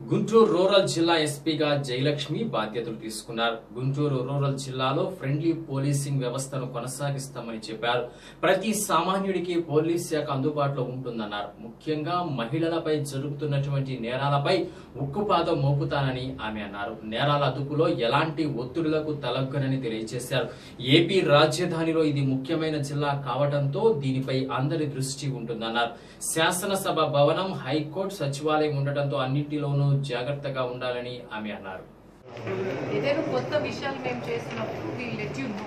Guntur rural జిల్లా ఎస్పీగా జయలక్ష్మి బాధ్యతలు తీసుకున్నారు గుంటూరు రూరల్ జిల్లాలో ఫ్రెండ్లీ పోలీసింగ్ వ్యవస్థను కొనసాగిస్తామని చెప్పారు ప్రతి సామాన్యుడికి పోలీస్ శాఖ అందుబాటులో ఉంటుందన్నారు ముఖ్యంగా మహిళలపై జరుగుతున్నటువంటి నేరాలపై ఉక్కుపాదం మోపుతానని ఆమె అన్నారు నేరాల అదుపులో ఎలాంటి ఒత్తిడులకు తలగ్గనని తెలియజేశారు ఏపీ రాజధానిలో ఇది ముఖ్యమైన జిల్లా కావడంతో దీనిపై అందరి దృష్టి ఉంటుందన్నారు శాసనసభ భవనం హైకోర్టు సచివాలయం ఉండటంతో అన్నింటిలోనూ జాగ్రత్తగా ఉండాలని ఆమె అన్నారు ఏదైనా కొత్త విషయాలు మేము చేసినప్పుడు we let you know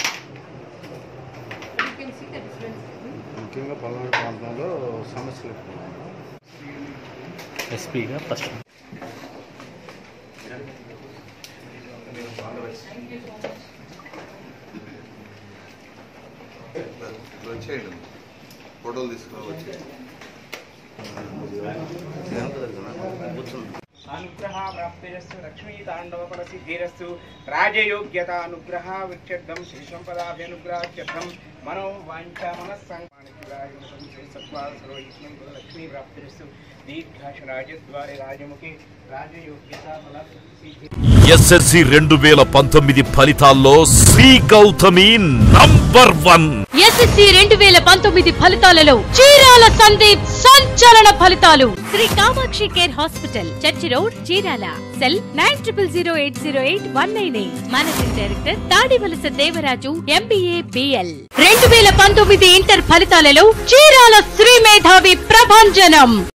you can see the difference ముఖ్యంగా పల్నాడు ప్రాంతంలో సమస్యలు ఎక్కువ ఎస్పీగా ఫస్ట్ వచ్చేయండి ఫోటోలు తీసుకుని వచ్చి అనుగ్రహ ప్రాప్తిరస్తు లక్ష్మీతాండవ సిద్ధిరస్తు రాజయోగ్యత అనుగ్రహ విక్షర్థం శ్రీ సంపదాభ్యనుగ్రహార్థం మనో వాంఛ మనస్సంగం లక్ష్మీ ప్రాప్తిరస్తు దీర్ఘాశ రాజద్వారి రాజముఖి రాజయోగ్యత ఫల సిద్ధి ఎస్ఎస్సి రెండు వేల పంతొమ్మిది ఫలితాల్లో Sri Gautami number one SSC రెండు వేల పంతొమ్మిది ఫలితాలలో చీరాల సందీప్ సంచలన ఫలితాలు Sri Kamakshi care hospital church road Chirala cell nine triple zero eight zero eight one nine eight managing director Tadivalasa Devaraju MBA BL రెండు వేల పంతొమ్మిది ఇంటర్ ఫలితాలలో చీరాల శ్రీ మేధావి ప్రభంజనం